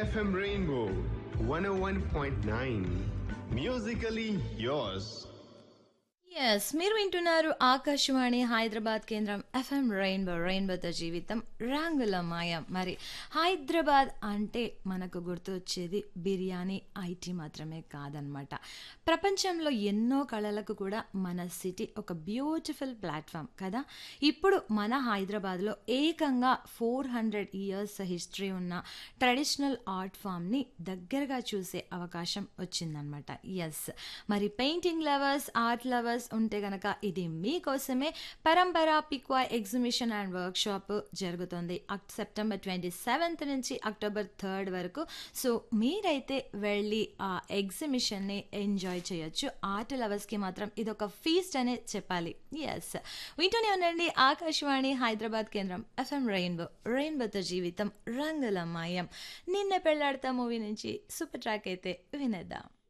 FM Rainbow 101.9. Musically yours. Yes మీరు వింటున్నారు ఆకాశవాణి హైదరాబాద్ కేంద్రం ఎఫ్ఎం రెయిన్బో రెయిన్బోతో జీవితం రంగుల మాయం మరి హైదరాబాద్ అంటే మనకు గుర్తు వచ్చేది బిర్యానీ ఐటీ మాత్రమే కాదనమాట ప్రపంచంలో ఎన్నో కళలకు కూడా మన సిటీ ఒక బ్యూటిఫుల్ ప్లాట్ఫామ్ కదా ఇప్పుడు మన హైదరాబాద్లో ఏకంగా ఫోర్ హండ్రెడ్ ఇయర్స్ హిస్టరీ ఉన్న ట్రెడిషనల్ ఆర్ట్ ఫామ్ని దగ్గరగా చూసే అవకాశం వచ్చిందనమాట ఎస్ మరి పెయింటింగ్ లవర్స్ ఆర్ట్ లవర్స్ ఉంటే గనక ఇది మీకోసమే Parampara Pichwai exhibition and workshop జరుగుతుంది అక్- సెప్టెంబర్ ట్వంటీ సెవెంత్ నుంచి అక్టోబర్ థర్డ్ వరకు సో మీరైతే వెళ్ళి ఆ ఎగ్జిబిషన్ని ఎంజాయ్ చేయొచ్చు ఆర్ట్ లవర్స్కి మాత్రం ఇది ఒక ఫీస్ట్ అనే చెప్పాలి ఎస్ వింటూనే ఉండండి ఆకాశవాణి హైదరాబాద్ కేంద్రం ఎఫ్ఎం రెయిన్బో రెయిన్బోతో జీవితం రంగుల మాయం నిన్న పెళ్ళాడతా మూవీ నుంచి సూపర్ ట్రాక్ అయితే వినేద్దాం